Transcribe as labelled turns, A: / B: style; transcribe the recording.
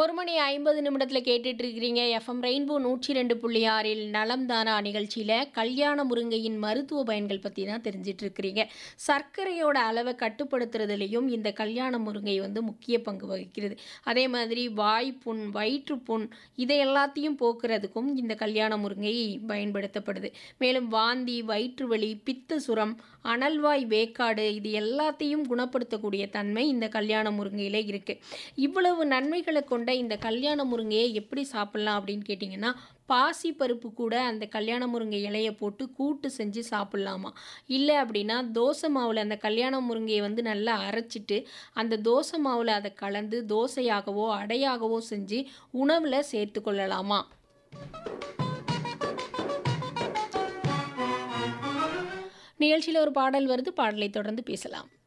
A: ஒரு மணி ஐம்பது நிமிடத்தில் கேட்டுட்டு இருக்கிறீங்க எஃப்எம் ரெயின்போ நூற்றி ரெண்டு புள்ளி ஆறில் நலம் தானா நிகழ்ச்சியில் கல்யாண முருங்கையின் மருத்துவ பயன்கள் பற்றி தான் தெரிஞ்சிட்டு இருக்கிறீங்க சர்க்கரையோட அளவை கட்டுப்படுத்துறதுலையும் இந்த கல்யாண முருங்கை வந்து முக்கிய பங்கு வகிக்கிறது அதே மாதிரி வாய்ப்புண் வயிற்றுப்புண் இதை எல்லாத்தையும் போக்குறதுக்கும் இந்த கல்யாண முருங்கை பயன்படுத்தப்படுது மேலும் வாந்தி வயிற்று வலி பித்த சுரம் அனல்வாய் வேக்காடு இது எல்லாத்தையும் குணப்படுத்தக்கூடிய தன்மை இந்த கல்யாண முருங்கையில் இருக்குது இவ்வளவு நன்மைகளை கொண்ட இந்த கல்யாண முருங்கையை எப்படி சாப்பிட்லாம் அப்படின்னு கேட்டிங்கன்னா பாசி பருப்பு கூட அந்த கல்யாண முருங்கை இலையை போட்டு கூட்டு செஞ்சு சாப்பிட்லாமா இல்லை அப்படின்னா தோசை மாவில் அந்த கல்யாண முருங்கையை வந்து நல்லா அரைச்சிட்டு அந்த தோசை மாவில் அதை கலந்து தோசையாகவோ அடையாகவோ செஞ்சு உணவில் சேர்த்து கொள்ளலாமா நிகழ்ச்சியில் ஒரு பாடல் வருது பாடலை தொடர்ந்து பேசலாம்